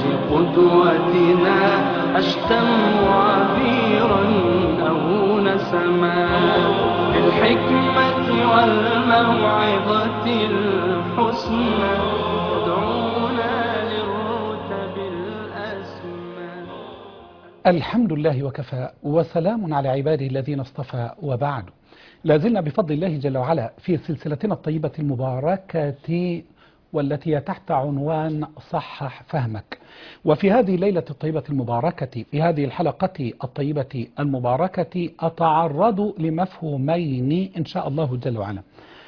قدوتنا أشتم عبيرا أو نسما بالحكمة والموعظة الحسنى يدعونا للرتب الأسمى الحمد لله وكفى وسلام على عباده الذين اصطفى وبعد لازلنا بفضل الله جل وعلا في سلسلتنا الطيبة المباركة والتي تحت عنوان صحح فهمك وفي هذه الليلة الطيبة المباركة في هذه الحلقة الطيبة المباركة أتعرض لمفهومين إن شاء الله جل وعلا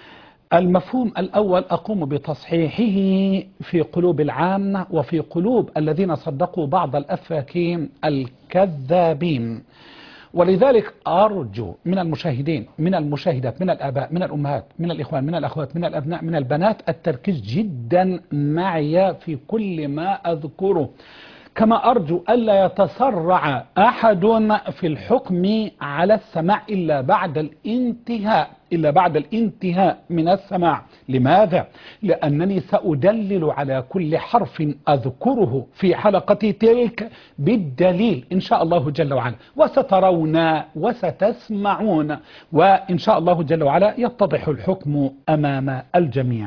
المفهوم الأول أقوم بتصحيحه في قلوب العامة وفي قلوب الذين صدقوا بعض الأفاكين الكذابين ولذلك أرجو من المشاهدين من المشاهدات من الآباء من الأمهات من الإخوان من الأخوات من الأبناء من البنات التركيز جدا معي في كل ما أذكره كما أرجو ألا يتسرع أحد في الحكم على السماع إلا بعد الانتهاء إلا بعد الانتهاء من السماع لماذا؟ لأنني سأدلل على كل حرف أذكره في حلقة تلك بالدليل إن شاء الله جل وعلا وسترون وستسمعون وإن شاء الله جل وعلا يتضح الحكم أمام الجميع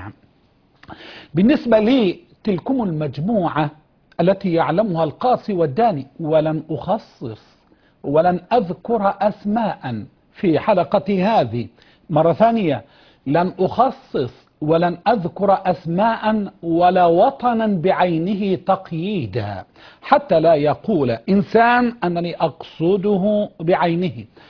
بالنسبة لي تلكم المجموعة التي يعلمها القاصي والداني ولن أخصص ولن أذكر أسماء في حلقة هذه مرة ثانية لن أخصص ولن أذكر أسماء ولا وطنا بعينه تقييدا حتى لا يقول إنسان أنني أقصده بعينه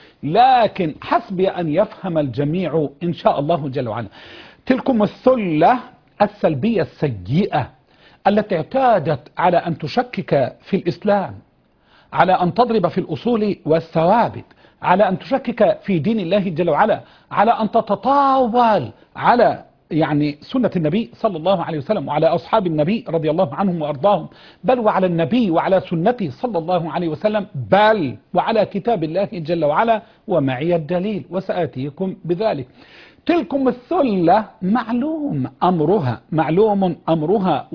لكن حسبي أن يفهم الجميع إن شاء الله جل وعلا تلكم الثلة السلبية السيئة التي اعتادت على أن تشكك في الإسلام على أن تضرب في الأصول والثوابت على أن تشكك في دين الله جل وعلا على أن تتطاول على يعني سنة النبي صلى الله عليه وسلم وعلى أصحاب النبي رضي الله عنهم وأرضاهم بل وعلى النبي وعلى سنته صلى الله عليه وسلم بل وعلى كتاب الله جل وعلا ومعي الدليل وسآتيكم بذلك تلكم الثلة معلوم أمرها معلوم أمرها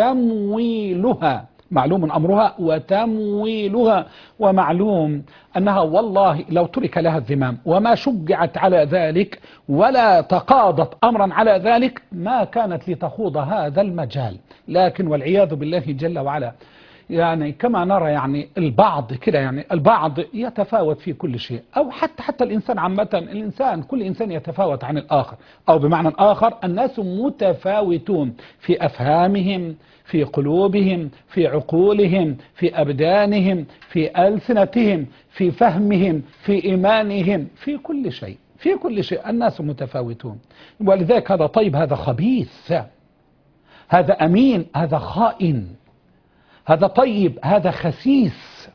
وتمويلها معلوم أمرها وتمويلها ومعلوم أنها والله لو ترك لها الذمام وما شجعت على ذلك ولا تقاضت أمرا على ذلك ما كانت لتخوض هذا المجال لكن والعياذ بالله جل وعلا يعني كما نرى يعني البعض كده يعني البعض يتفاوت في كل شيء أو حتى حتى الإنسان عامة الإنسان كل إنسان يتفاوت عن الآخر أو بمعنى آخر الناس متفاوتون في أفهامهم في قلوبهم في عقولهم في أبدانهم في ألسنتهم في فهمهم في إيمانهم في كل شيء في كل شيء الناس متفاوتون ولذلك هذا طيب هذا خبيث هذا أمين هذا خائن هذا طيب هذا خسيس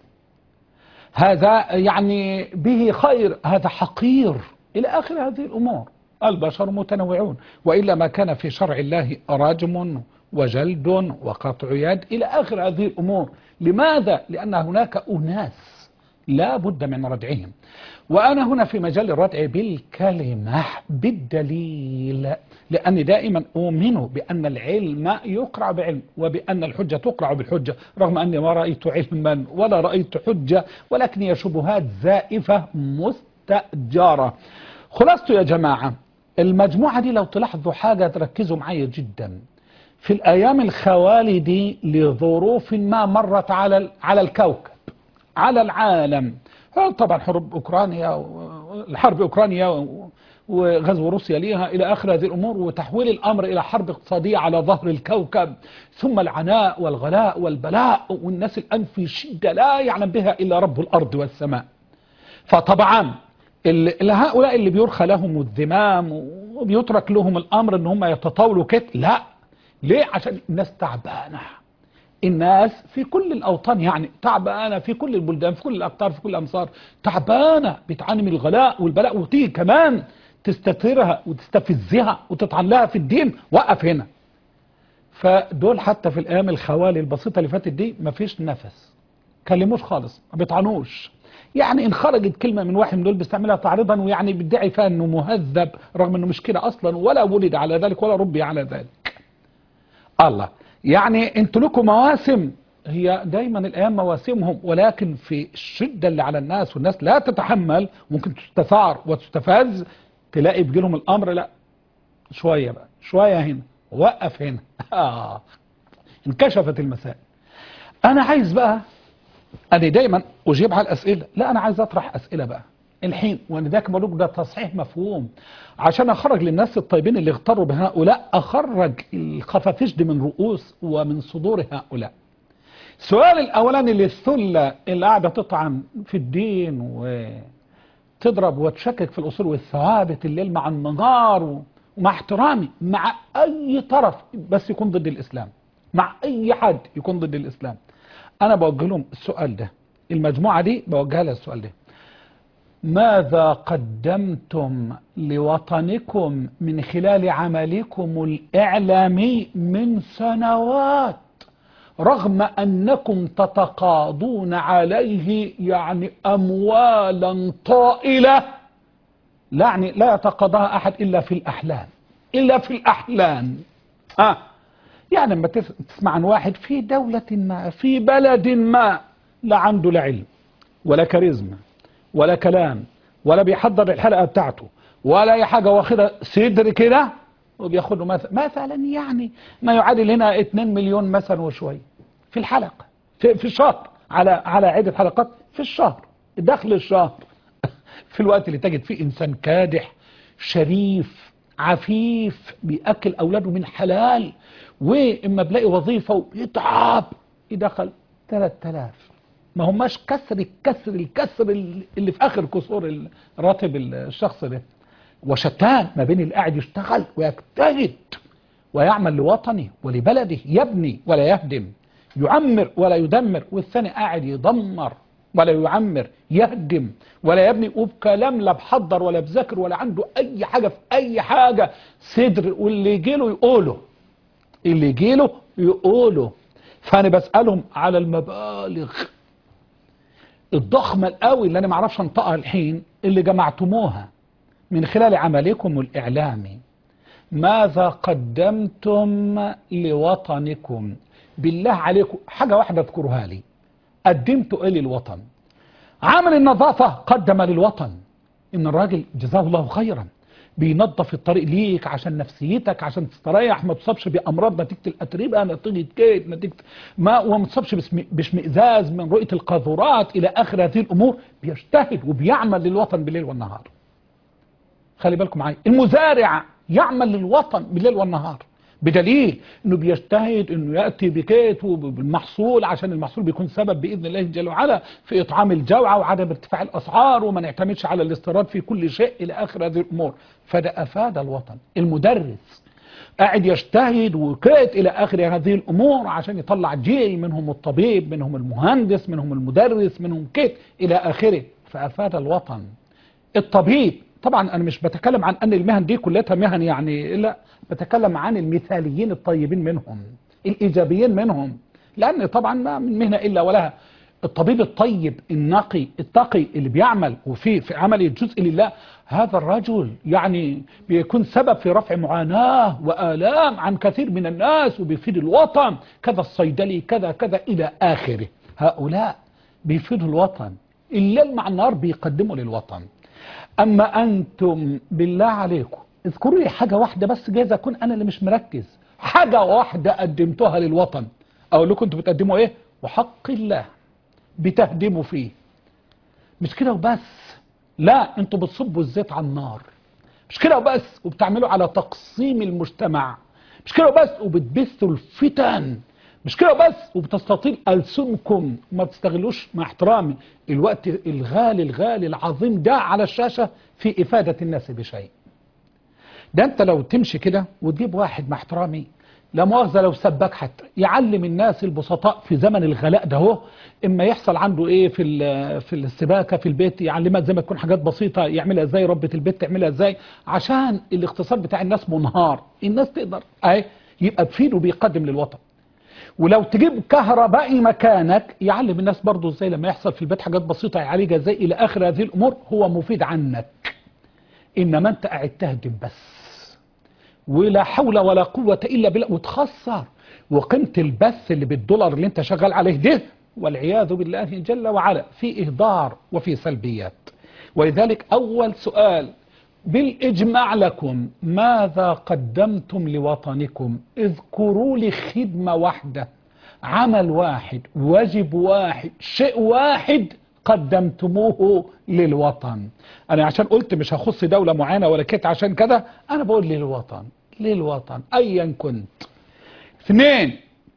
هذا يعني به خير هذا حقير إلى آخر هذه الأمور البشر متنوعون وإلا ما كان في شرع الله رجم وجلد وقطع يد إلى آخر هذه الأمور لماذا؟ لأن هناك أناس لا بد من ردعهم وأنا هنا في مجال الردع بالكلمة بالدليل لأني دائما أؤمن بأن العلم يقرأ بعلم وبأن الحجة تقرأ بالحجة رغم أني ما رأيت علما ولا رأيت حجة ولكن هي شبهات زائفة مستأجرة خلاصة يا جماعة المجموعة دي لو تلاحظوا حاجة تركزوا معي جدا في الأيام الخوالي دي لظروف ما مرت على على الكوكب على العالم طبعا حرب أوكرانيا الحرب أوكرانيا وغزو روسيا ليها إلى آخر هذه الأمور وتحويل الأمر إلى حرب اقتصادية على ظهر الكوكب ثم العناء والغلاء والبلاء والناس الآن في شدة لا يعلم بها إلا رب الأرض والسماء فطبعا هؤلاء اللي بيرخى لهم الذمام وبيترك لهم الأمر ان هم يتطاولوا كده لا ليه عشان الناس تعبانة الناس في كل الأوطان يعني تعبانة في كل البلدان في كل الأقطار في كل الأمصار تعبانة بتعاني من الغلاء والبلاء وتيجي كمان تستثيرها وتستفزها وتطعن لها في الدين وقف هنا فدول حتى في الأيام الخوالي البسيطة اللي فاتت دي مفيش نفس كلموش خالص ما بيطعنوش يعني ان خرجت كلمة من واحد من دول بيستعملها تعريضا ويعني بيدعي فيها انه مهذب رغم انه مش كده اصلا ولا ولد على ذلك ولا ربي على ذلك الله يعني انتوا لكم مواسم هي دايما الأيام مواسمهم ولكن في الشدة اللي على الناس والناس لا تتحمل ممكن تستثار وتستفز تلاقي بيجيلهم الأمر لا شوية بقى شوية هنا وقف هنا آه. انكشفت المسائل أنا عايز بقى أنا دايما أجيب على الأسئلة لا أنا عايز أطرح أسئلة بقى الحين وأنا ذاك بقول ده تصحيح مفهوم عشان أخرج للناس الطيبين اللي اغتروا بهؤلاء أخرج الخفافيش دي من رؤوس ومن صدور هؤلاء السؤال الأولاني للثلة اللي قاعدة تطعن في الدين وتضرب وتشكك في الأصول والثوابت الليل مع النهار ومع احترامي مع أي طرف بس يكون ضد الإسلام مع أي حد يكون ضد الإسلام أنا بوجه لهم السؤال ده المجموعة دي بوجه لها السؤال ده ماذا قدمتم لوطنكم من خلال عملكم الإعلامي من سنوات رغم أنكم تتقاضون عليه يعني أموالا طائلة لا يعني لا يتقاضاها أحد إلا في الأحلام إلا في الأحلام ها يعني لما تسمع عن واحد في دولة ما في بلد ما لا عنده لا علم ولا كاريزما ولا كلام ولا بيحضر الحلقة بتاعته ولا أي حاجة واخدها صدر كده وبياخد له مثلا مثلا يعني ما يعادل هنا 2 مليون مثلا وشوية في الحلقة في, في الشهر على على عدة حلقات في الشهر دخل الشهر في الوقت اللي تجد فيه إنسان كادح شريف عفيف بيأكل أولاده من حلال وإما بلاقي وظيفة ويتعب يدخل 3000 ما هماش كسر الكسر الكسر اللي في آخر كسور راتب الشخص ده وشتان ما بين اللي قاعد يشتغل ويجتهد ويعمل لوطنه ولبلده يبني ولا يهدم يعمر ولا يدمر والثاني قاعد يدمر ولا يعمر يهدم ولا يبني وبكلام لا بحضر ولا بذاكر ولا عنده اي حاجة في اي حاجة صدر واللي يجيله يقوله اللي يجيله يقوله فانا بسألهم على المبالغ الضخمة القوي اللي انا معرفش انطقها الحين اللي جمعتموها من خلال عملكم الاعلامي ماذا قدمتم لوطنكم بالله عليكم حاجة واحدة اذكروها لي قدمتوا ايه للوطن عمل النظافة قدم للوطن ان الراجل جزاه الله خيرا بينظف الطريق ليك عشان نفسيتك عشان تستريح ما تصابش بامراض نتيجه الاتربه نتيجه كيد نتيجه ما وما تصابش باشمئزاز من رؤيه القاذورات الى اخر هذه الامور بيجتهد وبيعمل للوطن بالليل والنهار خلي بالكم معايا المزارع يعمل للوطن بالليل والنهار بدليل انه بيجتهد انه ياتي بكيت بالمحصول عشان المحصول بيكون سبب باذن الله جل وعلا في اطعام الجوعى وعدم ارتفاع الاسعار وما نعتمدش على الاستيراد في كل شيء الى اخر هذه الامور فده افاد الوطن المدرس قاعد يجتهد وكيت الى اخر هذه الامور عشان يطلع جيل منهم الطبيب منهم المهندس منهم المدرس منهم كيت الى اخره فافاد الوطن الطبيب طبعا انا مش بتكلم عن ان المهن دي كلها مهن يعني لا بتكلم عن المثاليين الطيبين منهم الايجابيين منهم لان طبعا ما من مهنه الا ولها الطبيب الطيب النقي التقي اللي بيعمل وفي في عمل الجزء لله هذا الرجل يعني بيكون سبب في رفع معاناة وآلام عن كثير من الناس وبيفيد الوطن كذا الصيدلي كذا كذا إلى آخره هؤلاء بيفيدوا الوطن الليل مع النهار بيقدموا للوطن أما أنتم بالله عليكم اذكروا لي حاجة واحدة بس جايز أكون أنا اللي مش مركز حاجة واحدة قدمتوها للوطن أقول لكم أنتوا بتقدموا إيه وحق الله بتهدموا فيه مش كده وبس لا أنتوا بتصبوا الزيت على النار مش كده وبس وبتعملوا على تقسيم المجتمع مش كده وبس وبتبثوا الفتن مش كده بس وبتستطيل ألسنكم وما بتستغلوش مع احترامي الوقت الغالي الغالي العظيم ده على الشاشة في إفادة الناس بشيء ده انت لو تمشي كده وتجيب واحد مع احترامي لا مؤاخذة لو سباك حتى يعلم الناس البسطاء في زمن الغلاء ده هو اما يحصل عنده ايه في في السباكه في البيت يعلمها زي ما تكون حاجات بسيطه يعملها ازاي ربة البيت تعملها ازاي عشان الاقتصاد بتاع الناس منهار الناس تقدر اهي يبقى بفيد وبيقدم للوطن ولو تجيب كهربائي مكانك يعلم الناس برضو ازاي لما يحصل في البيت حاجات بسيطة يعالجها ازاي الى اخر هذه الامور هو مفيد عنك انما انت قاعد تهدم بس ولا حول ولا قوة إلا بالله وتخسر وقيمة البث اللي بالدولار اللي انت شغال عليه ده والعياذ بالله جل وعلا في إهدار وفي سلبيات ولذلك أول سؤال بالإجماع لكم ماذا قدمتم لوطنكم اذكروا لي خدمة واحدة عمل واحد واجب واحد شيء واحد قدمتموه للوطن أنا عشان قلت مش هخص دولة معينة ولا كده عشان كده أنا بقول للوطن للوطن أيا كنت اثنين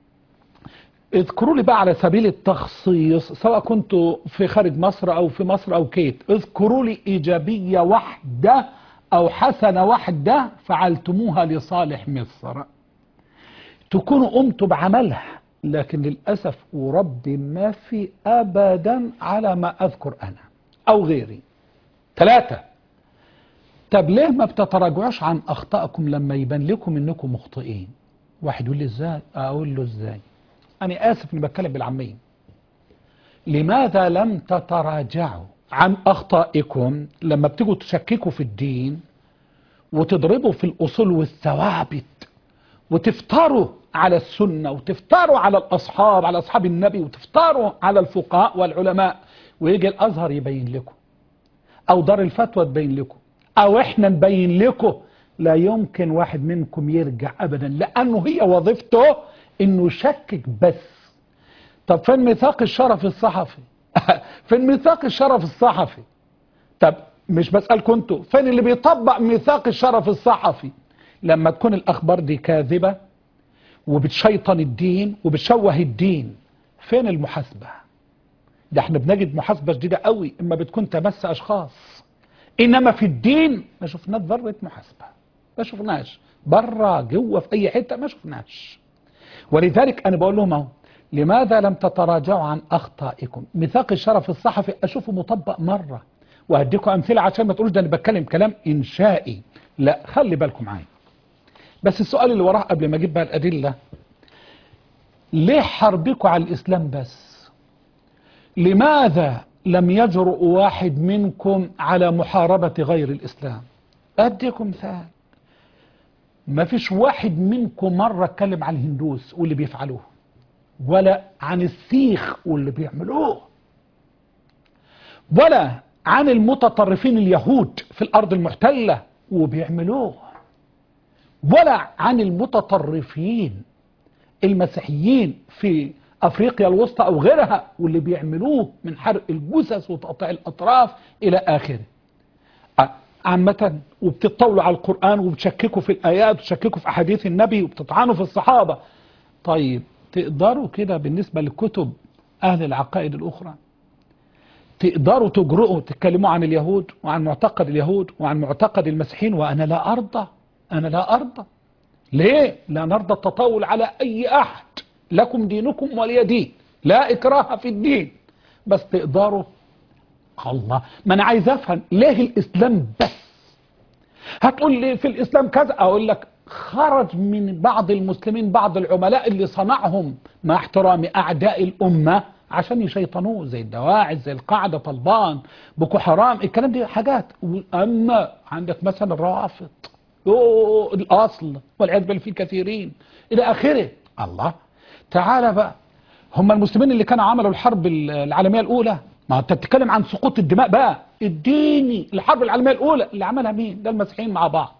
اذكروا لي بقى على سبيل التخصيص سواء كنتوا في خارج مصر او في مصر او كيت اذكروا لي ايجابية واحدة او حسنة واحدة فعلتموها لصالح مصر تكونوا قمتوا بعملها لكن للأسف وربي ما في أبدا على ما أذكر أنا أو غيري ثلاثة طب ليه ما بتتراجعوش عن أخطائكم لما يبان لكم إنكم مخطئين واحد يقول لي إزاي أقول له إزاي أنا آسف إني بتكلم بالعامية لماذا لم تتراجعوا عن أخطائكم لما بتيجوا تشككوا في الدين وتضربوا في الأصول والثوابت وتفتروا على السنة وتفتروا على الأصحاب على أصحاب النبي وتفتروا على الفقهاء والعلماء ويجي الأزهر يبين لكم أو دار الفتوى تبين لكم أو إحنا نبين لكم لا يمكن واحد منكم يرجع أبدا لأنه هي وظيفته إنه يشكك بس طب فين ميثاق الشرف الصحفي فين ميثاق الشرف الصحفي طب مش بسألكم انتوا فين اللي بيطبق ميثاق الشرف الصحفي لما تكون الأخبار دي كاذبة وبتشيطن الدين وبتشوه الدين فين المحاسبة ده احنا بنجد محاسبة شديدة قوي اما بتكون تمس أشخاص إنما في الدين ما شفناش ذرة محاسبة ما شفناش بره جوه في أي حتة ما شفناش ولذلك أنا بقول لهم اهو لماذا لم تتراجعوا عن أخطائكم ميثاق الشرف الصحفي أشوفه مطبق مرة وهديكم أمثلة عشان ما تقولوش ده أنا بتكلم كلام إنشائي لا خلي بالكم معايا بس السؤال اللي وراه قبل ما أجيب بقى الأدلة ليه حربكم على الإسلام بس لماذا لم يجرؤ واحد منكم على محاربة غير الإسلام أديكم مثال ما فيش واحد منكم مرة اتكلم عن الهندوس واللي بيفعلوه ولا عن السيخ واللي بيعملوه ولا عن المتطرفين اليهود في الأرض المحتلة وبيعملوه ولا عن المتطرفين المسيحيين في أفريقيا الوسطى أو غيرها واللي بيعملوه من حرق الجثث وتقطيع الأطراف إلى آخره عامة وبتطولوا على القرآن وبتشككوا في الآيات وبتشككوا في أحاديث النبي وبتطعنوا في الصحابة طيب تقدروا كده بالنسبة لكتب أهل العقائد الأخرى تقدروا تجرؤوا تتكلموا عن اليهود وعن معتقد اليهود وعن معتقد المسيحيين وأنا لا أرضى أنا لا أرضى ليه؟ لا نرضى التطاول على أي أحد لكم دينكم ولي دين لا إكراه في الدين بس تقدروا الله ما أنا عايز أفهم ليه الإسلام بس هتقول لي في الإسلام كذا أقول لك خرج من بعض المسلمين بعض العملاء اللي صنعهم مع احترام أعداء الأمة عشان يشيطنوه زي الدواعش زي القاعدة طلبان بوكو حرام الكلام دي حاجات أما عندك مثلا الروافض يوه الأصل والعياذ بالله في كثيرين إلى آخره الله تعالى بقى هم المسلمين اللي كانوا عملوا الحرب العالمية الأولى ما انت بتتكلم عن سقوط الدماء بقى اديني الحرب العالمية الأولى اللي عملها مين ده المسيحيين مع بعض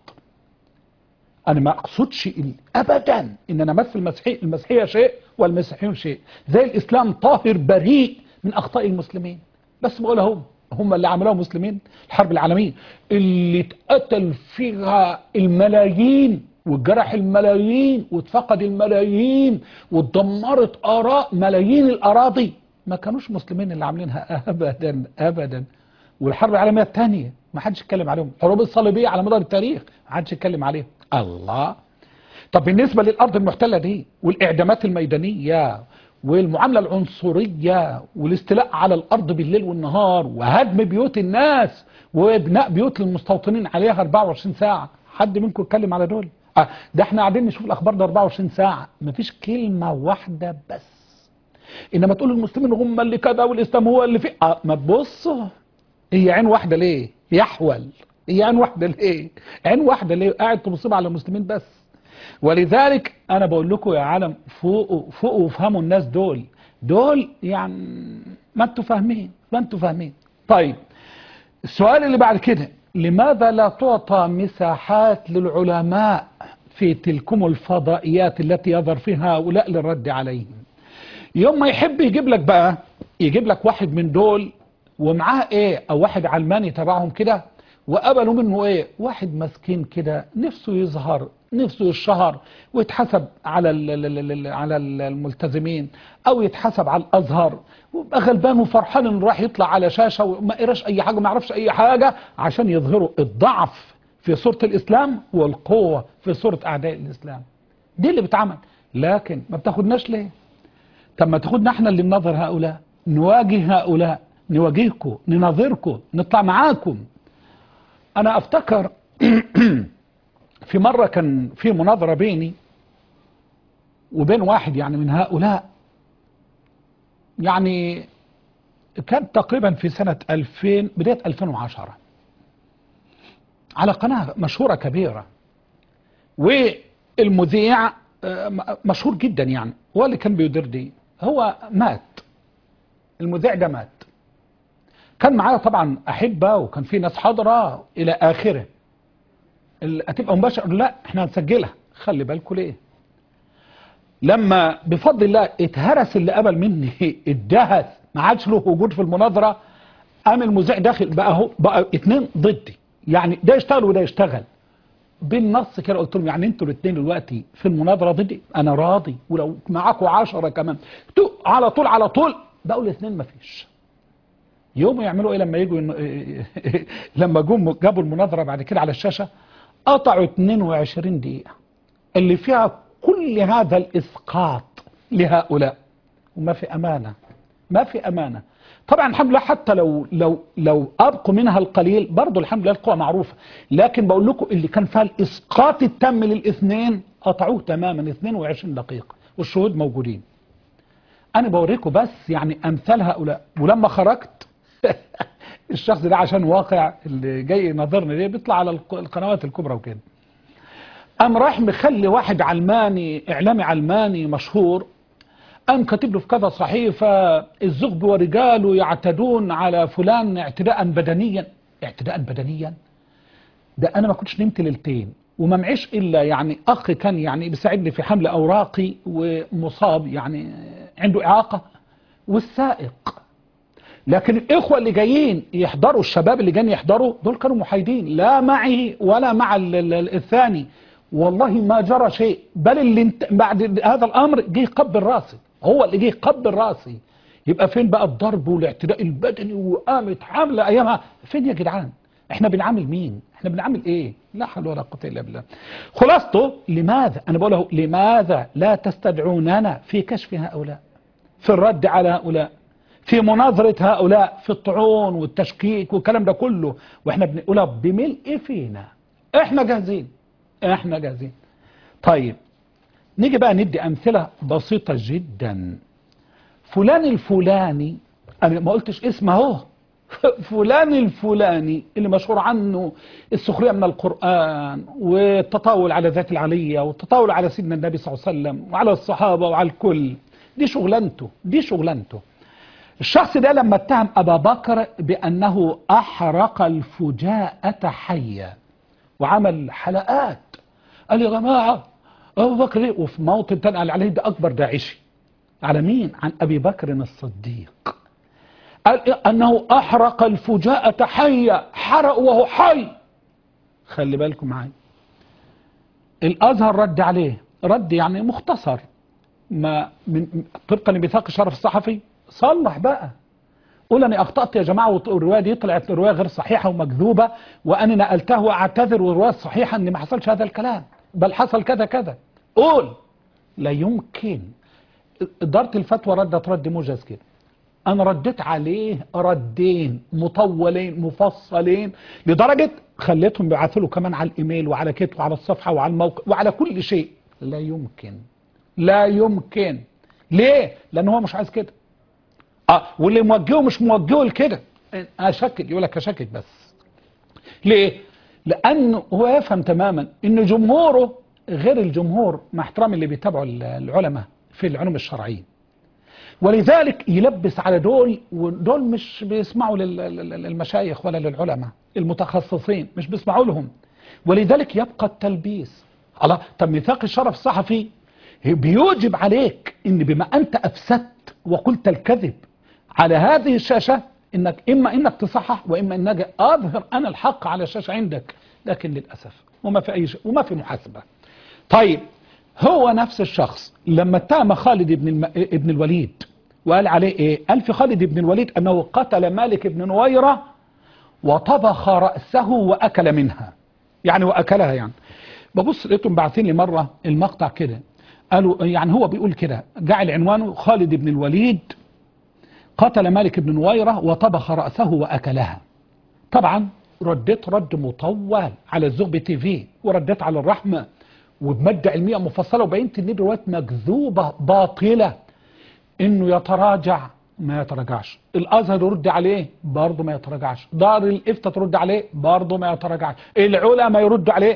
أنا ما أقصدش أبدا إن أنا أمثل المسيحية المسيحية شيء والمسيحيون شيء زي الإسلام طاهر بريء من أخطاء المسلمين بس بقول هم هم اللي عملوها مسلمين الحرب العالمية اللي اتقتل فيها الملايين واتجرح الملايين واتفقد الملايين واتدمرت آراء ملايين الأراضي ما كانوش مسلمين اللي عاملينها أبدا أبدا والحرب العالمية الثانية ما حدش يتكلم عليهم الحروب الصليبية على مدار التاريخ ما حدش يتكلم عليهم الله طب بالنسبة للأرض المحتلة دي والإعدامات الميدانية والمعاملة العنصرية والاستيلاء على الأرض بالليل والنهار وهدم بيوت الناس وبناء بيوت المستوطنين عليها 24 ساعة حد منكم اتكلم على دول آه ده احنا قاعدين نشوف الأخبار ده 24 ساعة مفيش كلمة واحدة بس إنما تقول المسلمين هم اللي كذا والإسلام هو اللي فيه آه ما تبصوا هي عين واحدة ليه يحول هي عين واحدة ليه عين واحدة ليه قاعد تبصوا على المسلمين بس ولذلك انا بقول لكم يا عالم فوقوا فوقوا وافهموا الناس دول دول يعني ما انتوا فاهمين ما انتوا فاهمين طيب السؤال اللي بعد كده لماذا لا تعطى مساحات للعلماء في تلكم الفضائيات التي يظهر فيها هؤلاء للرد عليهم يوم ما يحب يجيب لك بقى يجيب لك واحد من دول ومعاه ايه او واحد علماني تبعهم كده وقبلوا منه ايه واحد مسكين كده نفسه يظهر نفسه يشهر ويتحسب على ال ال ال على الملتزمين او يتحسب على الازهر ويبقى غلبان وفرحان انه راح يطلع على شاشه وما قراش اي حاجه ما يعرفش اي حاجه عشان يظهروا الضعف في صوره الاسلام والقوه في صوره اعداء الاسلام دي اللي بتعمل لكن ما بتاخدناش ليه طب ما تاخدنا احنا اللي ننظر هؤلاء نواجه هؤلاء نواجهكم نناظركم نطلع معاكم انا افتكر في مرة كان في مناظرة بيني وبين واحد يعني من هؤلاء يعني كان تقريبا في سنة 2000 بداية 2010 على قناة مشهورة كبيرة والمذيع مشهور جدا يعني هو اللي كان بيدير دي هو مات المذيع ده مات كان معايا طبعا أحبة وكان في ناس حاضرة إلى آخره هتبقى مباشر لا احنا هنسجلها خلي بالكم ليه لما بفضل الله اتهرس اللي قبل مني اتدهس ما عادش له وجود في المناظره قام المذيع داخل بقى هو بقى اتنين ضدي يعني ده يشتغل وده يشتغل بالنص كده قلت لهم يعني انتوا الاثنين دلوقتي في المناظره ضدي انا راضي ولو معاكم عشرة كمان على طول على طول بقوا الاثنين ما فيش يوم يعملوا ايه لما يجوا لما جم جابوا المناظره بعد كده على الشاشه قطعوا 22 دقيقة اللي فيها كل هذا الإسقاط لهؤلاء وما في أمانة ما في أمانة طبعا الحمد لله حتى لو لو لو أبقوا منها القليل برضه الحمد لله القوة معروفة لكن بقول لكم اللي كان فيها الإسقاط التام للاثنين قطعوه تماما 22 دقيقة والشهود موجودين أنا بوريكم بس يعني أمثال هؤلاء ولما خرجت الشخص ده عشان واقع اللي جاي يناظرني ليه بيطلع على القنوات الكبرى وكده قام رايح مخلي واحد علماني اعلامي علماني مشهور قام كاتب له في كذا صحيفه الزغب ورجاله يعتدون على فلان اعتداء بدنيا اعتداء بدنيا ده انا ما كنتش نمت ليلتين وما معيش الا يعني اخ كان يعني بيساعدني في حمل اوراقي ومصاب يعني عنده اعاقه والسائق لكن الإخوة اللي جايين يحضروا الشباب اللي جايين يحضروا دول كانوا محايدين لا معي ولا مع الثاني والله ما جرى شيء بل اللي انت بعد هذا الأمر جه يقبل راسي هو اللي جه يقبل راسي يبقى فين بقى الضرب والاعتداء البدني وقامت حملة أيامها فين يا جدعان احنا بنعامل مين احنا بنعامل ايه لا حول ولا قوه الا بالله خلاصته لماذا انا بقوله لماذا لا تستدعوننا في كشف هؤلاء في الرد على هؤلاء في مناظرة هؤلاء في الطعون والتشكيك والكلام ده كله واحنا بنقولها بملء فينا احنا جاهزين احنا جاهزين طيب نيجي بقى ندي امثلة بسيطة جدا فلان الفلاني انا ما قلتش اسمه اهو فلان الفلاني اللي مشهور عنه السخرية من القرآن والتطاول على ذات العلية والتطاول على سيدنا النبي صلى الله عليه وسلم وعلى الصحابة وعلى الكل دي شغلانته دي شغلانته الشخص ده لما اتهم أبا بكر بأنه أحرق الفجاءة حية وعمل حلقات قال يا جماعة أبو بكر ليه وفي موطن تاني قال عليه ده أكبر داعشي على مين عن أبي بكر الصديق قال أنه أحرق الفجاءة حية حرق وهو حي خلي بالكم معايا الأزهر رد عليه رد يعني مختصر ما من طبقا لميثاق الشرف الصحفي صلح بقى قول أنا أخطأت يا جماعة والرواية دي طلعت رواية غير صحيحة ومكذوبة وأنا نقلتها وأعتذر والرواية الصحيحة أن ما حصلش هذا الكلام بل حصل كذا كذا قول لا يمكن إدارة الفتوى ردت رد موجز كده أنا رديت عليه ردين مطولين مفصلين لدرجة خليتهم بيبعثوا له كمان على الإيميل وعلى كتب وعلى الصفحة وعلى الموقع وعلى كل شيء لا يمكن لا يمكن ليه؟ لأن هو مش عايز كده اه واللي موجهه مش موجهه لكده اشكك يقول لك اشكك بس ليه لأنه هو يفهم تماما أن جمهوره غير الجمهور مع احترام اللي بيتابعوا العلماء في العلوم الشرعية ولذلك يلبس على دول ودول مش بيسمعوا للمشايخ ولا للعلماء المتخصصين مش بيسمعوا لهم ولذلك يبقى التلبيس الله طب ميثاق الشرف الصحفي بيوجب عليك ان بما انت افسدت وقلت الكذب على هذه الشاشة انك اما انك تصحح واما انك اظهر انا الحق على الشاشة عندك لكن للأسف وما في اي شيء وما في محاسبة طيب هو نفس الشخص لما اتهم خالد بن الم... ابن الوليد وقال عليه ايه قال في خالد بن الوليد انه قتل مالك بن نويرة وطبخ رأسه واكل منها يعني واكلها يعني ببص لقيتهم باعثين لي مرة المقطع كده قالوا يعني هو بيقول كده جعل عنوانه خالد بن الوليد قتل مالك بن نويرة وطبخ رأسه وأكلها طبعا رديت رد مطول على الزغب تي في ورديت على الرحمة وبمادة علمية مفصلة وبينت ان دي روايات مكذوبة باطلة انه يتراجع ما يتراجعش الازهر يرد عليه برضه ما يتراجعش دار الافتاء ترد عليه برضه ما يتراجعش العلماء يرد عليه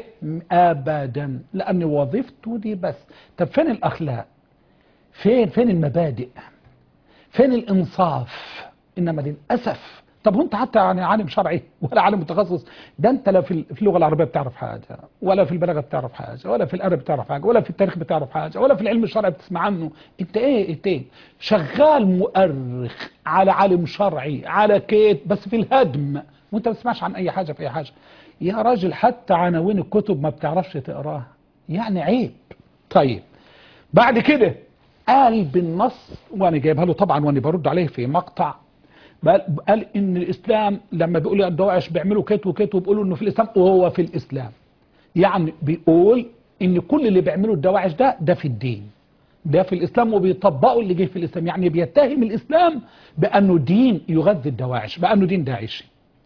ابدا لان وظيفته دي بس طب فين الاخلاق فين فين المبادئ فين الانصاف انما للاسف طب وانت حتى يعني عالم شرعي ولا عالم متخصص ده انت لا في في اللغه العربيه بتعرف حاجه ولا في البلاغه بتعرف حاجه ولا في الادب بتعرف حاجه ولا في التاريخ بتعرف حاجه ولا في العلم الشرعي بتسمع عنه انت ايه انت ايه شغال مؤرخ على عالم شرعي على كيت بس في الهدم وانت ما بتسمعش عن اي حاجه في اي حاجه يا راجل حتى عناوين الكتب ما بتعرفش تقراها يعني عيب طيب بعد كده قال بالنص وانا جايبها له طبعا وانا برد عليه في مقطع قال ان الاسلام لما بيقول الدواعش بيعملوا كيت وكيت وبيقولوا انه في الاسلام وهو في الاسلام يعني بيقول ان كل اللي بيعملوا الدواعش ده ده في الدين ده في الاسلام وبيطبقوا اللي جه في الاسلام يعني بيتهم الاسلام بانه دين يغذي الدواعش بانه دين داعشي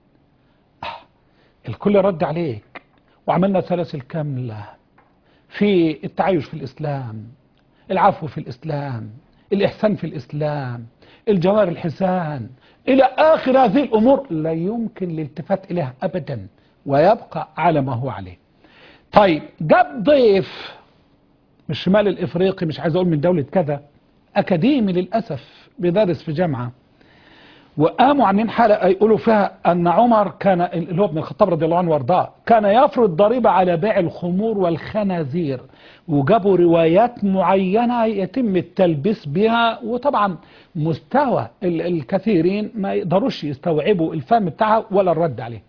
الكل رد عليك وعملنا سلاسل كامله في التعايش في الاسلام العفو في الاسلام الاحسان في الاسلام الجوار الحسان إلى آخر هذه الأمور لا يمكن الالتفات إليها أبدا ويبقى على ما هو عليه طيب جاب ضيف من الشمال الإفريقي مش عايز أقول من دولة كذا أكاديمي للأسف بيدرس في جامعة وقاموا عاملين حلقة يقولوا فيها أن عمر كان اللي هو ابن الخطاب رضي الله عنه وارضاه كان يفرض ضريبة على بيع الخمور والخنازير وجابوا روايات معينة يتم التلبيس بها وطبعا مستوى الكثيرين ما يقدروش يستوعبوا الفهم بتاعها ولا الرد عليه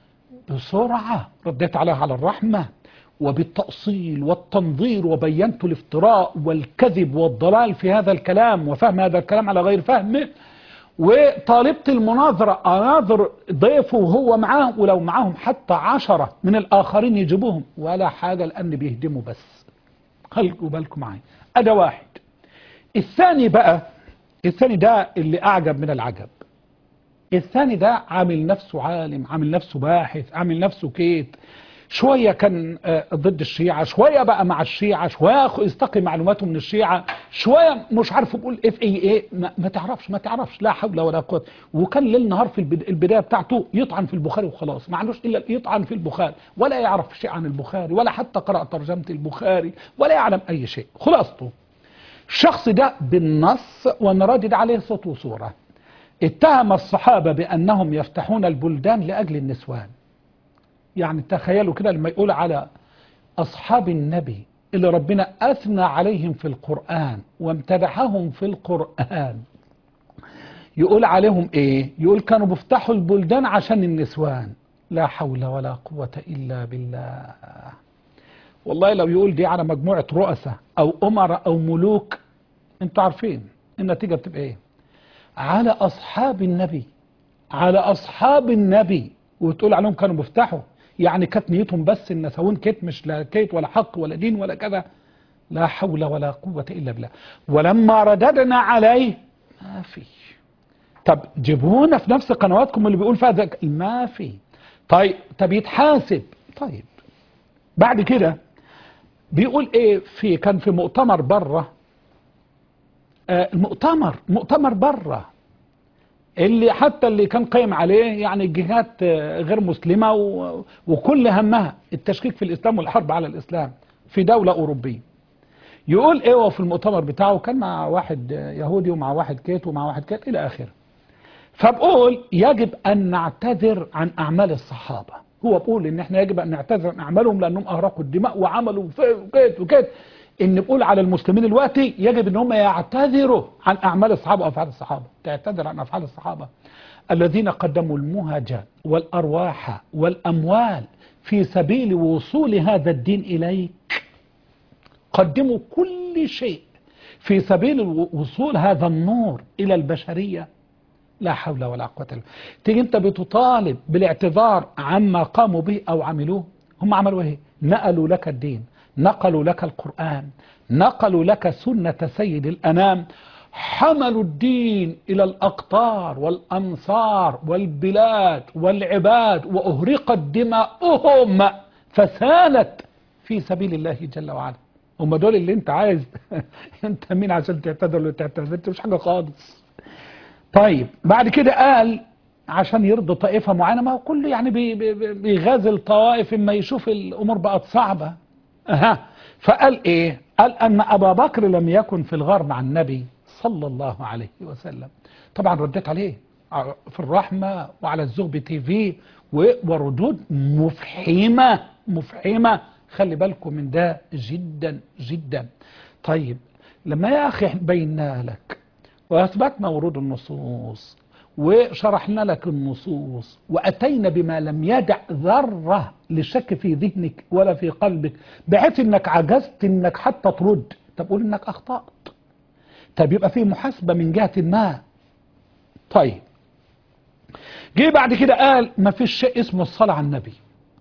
بسرعة رديت عليها على الرحمة وبالتأصيل والتنظير وبينت الافتراء والكذب والضلال في هذا الكلام وفهم هذا الكلام على غير فهمه وطالبت المناظرة أناظر ضيفه وهو معاه ولو معاهم حتى عشرة من الآخرين يجيبوهم ولا حاجة لأن بيهدموا بس خلقوا بالكم معايا أدا واحد الثاني بقى الثاني ده اللي أعجب من العجب الثاني ده عامل نفسه عالم عامل نفسه باحث عامل نفسه كيت شوية كان ضد الشيعة شوية بقى مع الشيعة شوية يستقي معلوماته من الشيعة شوية مش عارف يقول اف اي ايه ما, ما تعرفش ما تعرفش لا حول ولا قوة وكان ليل نهار في البداية بتاعته يطعن في البخاري وخلاص ما عندوش الا يطعن في البخاري ولا يعرف شيء عن البخاري ولا حتى قرأ ترجمة البخاري ولا يعلم اي شيء خلاصته الشخص ده بالنص وانا رادد عليه صوت وصورة اتهم الصحابة بانهم يفتحون البلدان لاجل النسوان يعني تخيلوا كده لما يقول على أصحاب النبي اللي ربنا أثنى عليهم في القرآن وامتدحهم في القرآن يقول عليهم إيه يقول كانوا بيفتحوا البلدان عشان النسوان لا حول ولا قوة إلا بالله والله لو يقول دي على مجموعة رؤساء أو أمراء أو ملوك انتوا عارفين النتيجة بتبقى إيه على أصحاب النبي على أصحاب النبي وتقول عليهم كانوا بيفتحوا يعني كانت نيتهم بس النسوين كيت مش لا كيت ولا حق ولا دين ولا كذا لا حول ولا قوة إلا بالله ولما رددنا عليه ما في طب جيبونا في نفس قنواتكم اللي بيقول فيها ذلك ما في طيب طب يتحاسب طيب بعد كده بيقول ايه في كان في مؤتمر بره آه المؤتمر مؤتمر بره اللي حتى اللي كان قايم عليه يعني جهات آه، غير مسلمة و- وكل همها التشكيك في الإسلام والحرب على الإسلام في دولة أوروبية يقول ايه هو في المؤتمر بتاعه كان مع واحد آه، يهودي ومع واحد كيت ومع واحد كيت إلى آخره فبقول يجب أن نعتذر عن أعمال الصحابة هو بقول إن إحنا يجب أن نعتذر عن أعمالهم لأنهم أهرقوا الدماء وعملوا في- وكيت وكيت إن بقول على المسلمين دلوقتي يجب إن هم يعتذروا عن أعمال الصحابة وأفعال الصحابة تعتذر عن أفعال الصحابة الذين قدموا المهج والأرواح والأموال في سبيل وصول هذا الدين إليك قدموا كل شيء في سبيل وصول هذا النور إلى البشرية لا حول ولا قوة إلا بالله تيجي أنت بتطالب بالاعتذار عما قاموا به أو عملوه هم عملوا إيه نقلوا لك الدين نقلوا لك القرآن نقلوا لك سنة سيد الأنام حملوا الدين إلى الأقطار والأمصار والبلاد والعباد وأهرقت دماؤهم فسالت في سبيل الله جل وعلا هم دول اللي انت عايز انت مين عشان تعتذر ولا تعتذر انت مش حاجة خالص طيب بعد كده قال عشان يرضي طائفة معينة ما هو كله يعني بي- بي- بي- بيغازل طوائف اما يشوف الامور بقت صعبة أها فقال ايه قال ان ابا بكر لم يكن في الغار مع النبي صلى الله عليه وسلم طبعا رديت عليه ع- في الرحمة وعلى الزغب تي في و- وردود مفحمة مفحمة خلي بالكم من ده جدا جدا طيب لما يا اخي بينا لك وأثبتنا ورود النصوص وشرحنا لك النصوص وأتينا بما لم يدع ذرة للشك في ذهنك ولا في قلبك بحيث أنك عجزت أنك حتى ترد طب قول أنك أخطأت طب يبقى في محاسبة من جهة ما طيب جه بعد كده قال ما فيش شيء اسمه الصلاة على النبي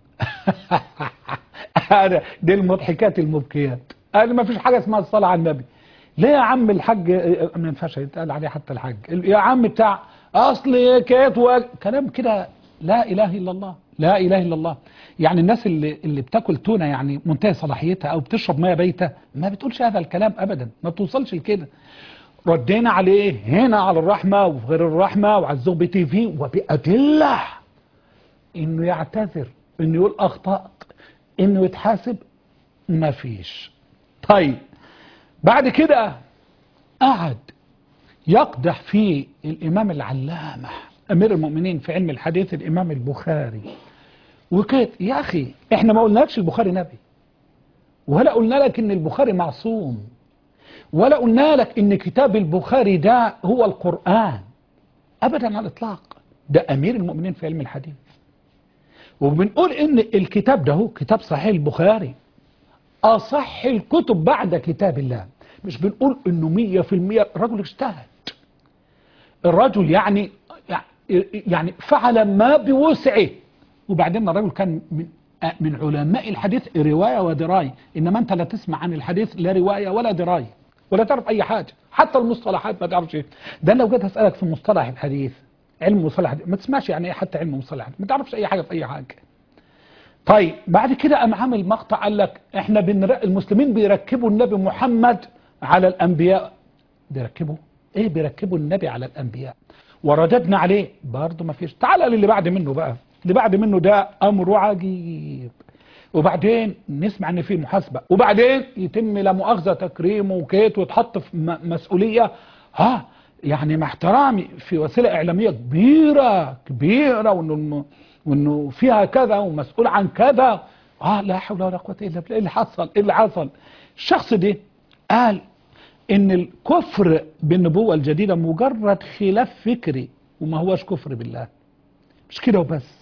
هذا دي المضحكات المبكيات قال ما فيش حاجة اسمها الصلاة على النبي ليه يا عم الحاج اه، ما ينفعش يتقال عليه حتى الحاج يا عم بتاع اصل كيت و... كلام كده لا اله الا الله لا اله الا الله يعني الناس اللي اللي بتاكل تونه يعني منتهي صلاحيتها او بتشرب ميه بايته ما بتقولش هذا الكلام ابدا ما بتوصلش لكده ردينا عليه هنا على الرحمه وفي غير الرحمه وعلى الزوج تي في وبادله انه يعتذر انه يقول اخطات انه يتحاسب ما فيش طيب بعد كده قعد يقدح في الإمام العلامة أمير المؤمنين في علم الحديث الإمام البخاري وكده يا أخي إحنا ما قلناكش البخاري نبي ولا قلنا لك إن البخاري معصوم ولا قلنا لك إن كتاب البخاري ده هو القرآن أبدا على الإطلاق ده أمير المؤمنين في علم الحديث وبنقول إن الكتاب ده هو كتاب صحيح البخاري أصح الكتب بعد كتاب الله مش بنقول إنه مية في المية الرجل اجتهد الرجل يعني يعني فعل ما بوسعه وبعدين الرجل كان من من علماء الحديث رواية ودراية إنما أنت لا تسمع عن الحديث لا رواية ولا دراية ولا تعرف أي حاجة حتى المصطلحات ما تعرفش إيه. ده لو جيت أسألك في مصطلح الحديث علم مصطلح الحديث ما تسمعش يعني إيه حتى علم مصطلح الحديث ما تعرفش أي حاجة في أي حاجة طيب بعد كده قام عامل مقطع قال لك احنا بنر... المسلمين بيركبوا النبي محمد على الانبياء بيركبوا ايه بيركبوا النبي على الانبياء ورددنا عليه برضه ما فيش تعال للي بعد منه بقى اللي بعد منه ده امر عجيب وبعدين نسمع ان في محاسبه وبعدين يتم لا مؤاخذه تكريمه وكيت ويتحط في م- مسؤوليه ها يعني مع احترامي في وسيله اعلاميه كبيره كبيره وانه وانه فيها كذا ومسؤول عن كذا اه لا حول ولا قوه الا بالله ايه اللي حصل ايه اللي حصل الشخص ده قال ان الكفر بالنبوه الجديده مجرد خلاف فكري وما هوش كفر بالله مش كده وبس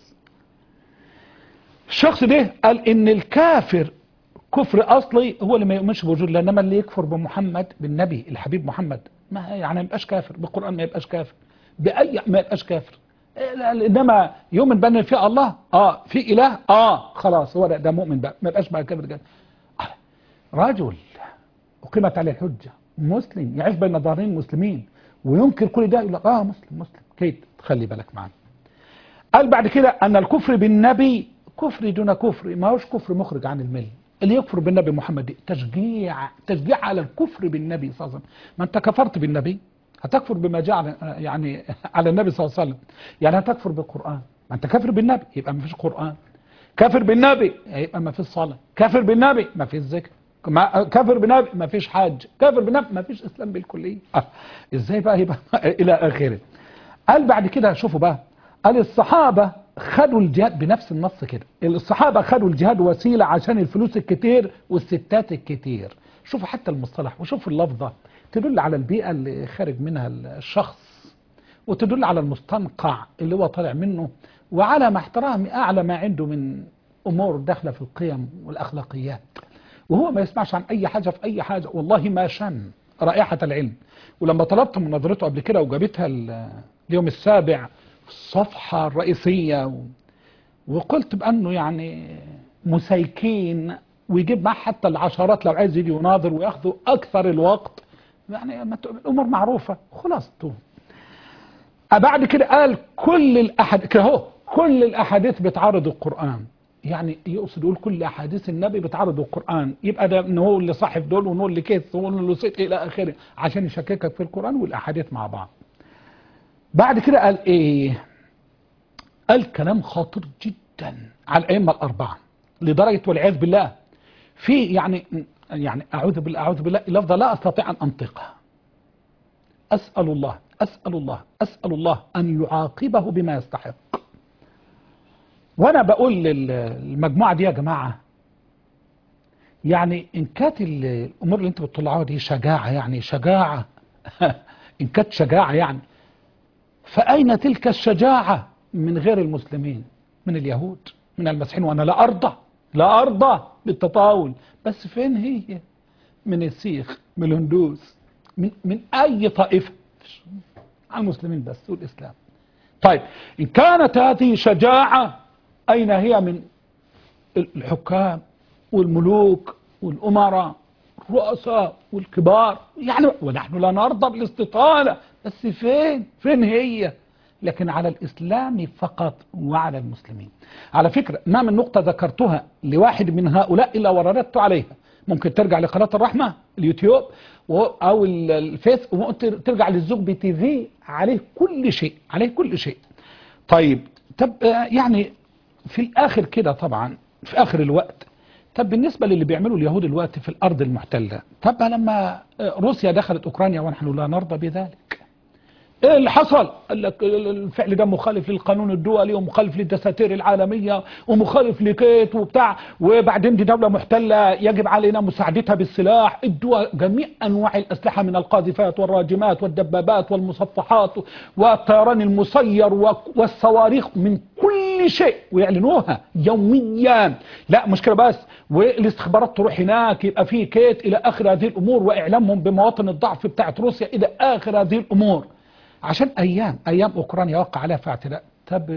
الشخص ده قال ان الكافر كفر اصلي هو اللي ما يؤمنش بوجود الله انما اللي يكفر بمحمد بالنبي الحبيب محمد ما يعني ما يبقاش كافر بالقران ما يبقاش كافر باي ما يبقاش كافر إيه لا- لا، انما يؤمن بان في الله اه في اله اه خلاص هو ده, ده مؤمن بقى ما يبقاش بقى كافر ده آه، رجل اقيمت عليه الحجه مسلم يعيش بين ظهرين مسلمين وينكر كل ده يقول لك اه مسلم مسلم كيد خلي بالك معانا قال بعد كده ان الكفر بالنبي كفر دون كفر ما هوش كفر مخرج عن المله اللي يكفر بالنبي محمد دي تشجيع تشجيع على الكفر بالنبي صلى الله عليه وسلم ما انت كفرت بالنبي هتكفر بما جاء على يعني على النبي صلى الله عليه وسلم يعني هتكفر بالقرآن ما انت كافر بالنبي يبقى ما فيش قرآن كافر بالنبي يبقى ما فيش صلاة كافر بالنبي ما فيش ذكر ما كافر بالنبي ما فيش حج كافر بالنبي ما فيش اسلام بالكلية آه. ازاي بقى يبقى الى اخره قال بعد كده شوفوا بقى قال الصحابة خدوا الجهاد بنفس النص كده الصحابة خدوا الجهاد وسيلة عشان الفلوس الكتير والستات الكتير شوفوا حتى المصطلح وشوفوا اللفظة تدل على البيئة اللي خارج منها الشخص وتدل على المستنقع اللي هو طالع منه وعلى ما احترام أعلى ما عنده من أمور داخلة في القيم والأخلاقيات وهو ما يسمعش عن أي حاجة في أي حاجة والله ما شن رائحة العلم ولما طلبت مناظرته قبل كده وجابتها اليوم السابع في الصفحة الرئيسية و... وقلت بأنه يعني مسيكين ويجيب معاه حتى العشرات لو عايز يجي يناظر وياخذوا أكثر الوقت يعني الأمور معروفة خلاص بعد كده قال كل الأحد كده هو كل الأحاديث بتعارض القرآن يعني يقصد يقول كل أحاديث النبي بتعارض القرآن يبقى ده ان هو اللي صح في دول وهو اللي كيس وهو اللي صدق إلى آخره عشان يشككك في القرآن والأحاديث مع بعض بعد كده قال إيه قال كلام خاطر جدا على الأئمة الأربعة لدرجة والعياذ بالله في يعني يعني أعوذ بالله أعوذ بالله لفظة لا أستطيع أن أنطقها أسأل الله أسأل الله أسأل الله أن يعاقبه بما يستحق وأنا بقول للمجموعة دي يا جماعة يعني إن كانت الأمور اللي أنتوا بتطلعوها دي شجاعة يعني شجاعة إن كانت شجاعة يعني فأين تلك الشجاعة من غير المسلمين من اليهود من المسيحيين وأنا لا أرضى لا أرضى بالتطاول بس فين هي من السيخ من الهندوس من, من أي طائفة على المسلمين بس والإسلام طيب إن كانت هذه شجاعة أين هي من الحكام والملوك والأمراء الرؤساء والكبار يعني ونحن لا نرضى بالاستطالة بس فين فين هي لكن على الإسلام فقط وعلى المسلمين على فكرة ما من نقطة ذكرتها لواحد من هؤلاء إلا ورددت عليها ممكن ترجع لقناة الرحمة اليوتيوب أو الفيس وممكن ترجع للزوج بي تي في عليه كل شيء عليه كل شيء طيب طب يعني في الآخر كده طبعا في آخر الوقت طب بالنسبة للي بيعملوا اليهود الوقت في الأرض المحتلة طب لما روسيا دخلت أوكرانيا ونحن لا نرضى بذلك ايه اللي حصل قال لك الفعل ده مخالف للقانون الدولي ومخالف للدساتير العالمية ومخالف لكيت وبتاع وبعدين دي دولة محتلة يجب علينا مساعدتها بالسلاح الدول جميع انواع الاسلحة من القاذفات والراجمات والدبابات والمصفحات والطيران المسير والصواريخ من كل شيء ويعلنوها يوميا لا مشكلة بس والاستخبارات تروح هناك يبقى في كيت الى اخر هذه الامور واعلامهم بمواطن الضعف بتاعت روسيا الى اخر هذه الامور عشان ايام ايام اوكرانيا وقع عليها في اعتداء طب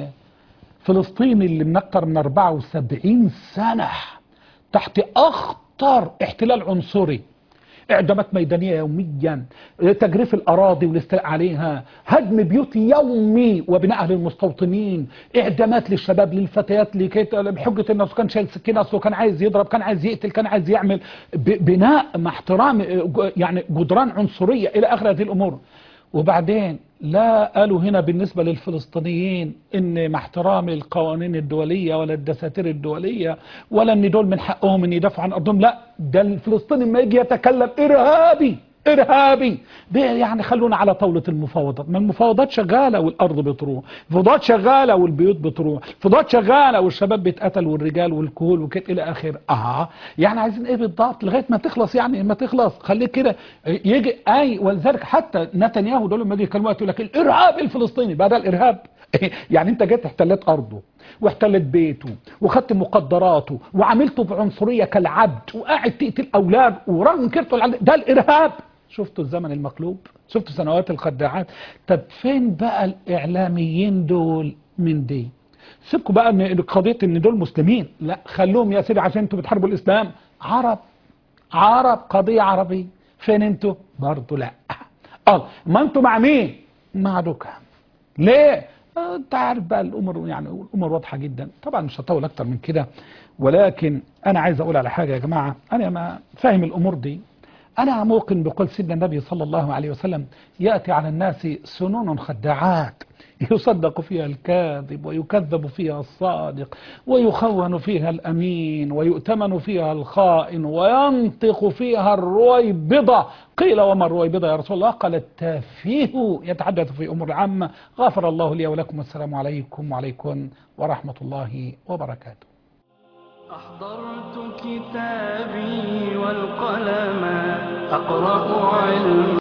فلسطين اللي من اكتر من 74 سنة تحت اخطر احتلال عنصري اعدامات ميدانية يوميا تجريف الاراضي والاستيلاء عليها هدم بيوت يومي وبناء للمستوطنين اعدامات للشباب للفتيات لكيت بحجة انه كان شايل سكينة اصله كان عايز يضرب كان عايز يقتل كان عايز يعمل بناء مع احترام يعني جدران عنصرية الى اخر هذه الامور وبعدين لا قالوا هنا بالنسبة للفلسطينيين ان مع احترام القوانين الدولية ولا الدساتير الدولية ولا ان دول من حقهم ان يدافعوا عن ارضهم لا ده الفلسطيني ما يجي يتكلم ارهابي ارهابي يعني خلونا على طاولة المفاوضات ما المفاوضات شغالة والارض بتروح المفاوضات شغالة والبيوت بتروح المفاوضات شغالة والشباب بيتقتل والرجال والكهول وكده الى اخره اه يعني عايزين ايه بالضبط لغاية ما تخلص يعني ما تخلص خليك كده يجي اي ولذلك حتى نتنياهو دول لما يجي يكلموا يقول لك الارهاب الفلسطيني بقى ده الارهاب يعني انت جيت احتلت ارضه واحتلت بيته وخدت مقدراته وعملته بعنصرية كالعبد وقاعد تقتل اولاد ورغم كرته ده الارهاب شفتوا الزمن المقلوب شفتوا سنوات الخداعات طب فين بقى الاعلاميين دول من دي سيبكوا بقى ان قضيه ان دول مسلمين لا خلوهم يا سيدي عشان انتوا بتحاربوا الاسلام عرب عرب قضيه عربيه فين انتوا برضه لا اه ما انتوا مع مين مع دوكا ليه انت عارف بقى الامور يعني الامور واضحه جدا طبعا مش هطول اكتر من كده ولكن انا عايز اقول على حاجه يا جماعه انا ما فاهم الامور دي أنا موقن بقول سيدنا النبي صلى الله عليه وسلم يأتي على الناس سنون خداعات يصدق فيها الكاذب ويكذب فيها الصادق ويخون فيها الأمين ويؤتمن فيها الخائن وينطق فيها الرويبضة قيل وما الرويبضة يا رسول الله قال التافيه يتحدث في أمور عامة غفر الله لي ولكم والسلام عليكم وعليكم ورحمة الله وبركاته أحضرت كتابي والقلم أقرأ علم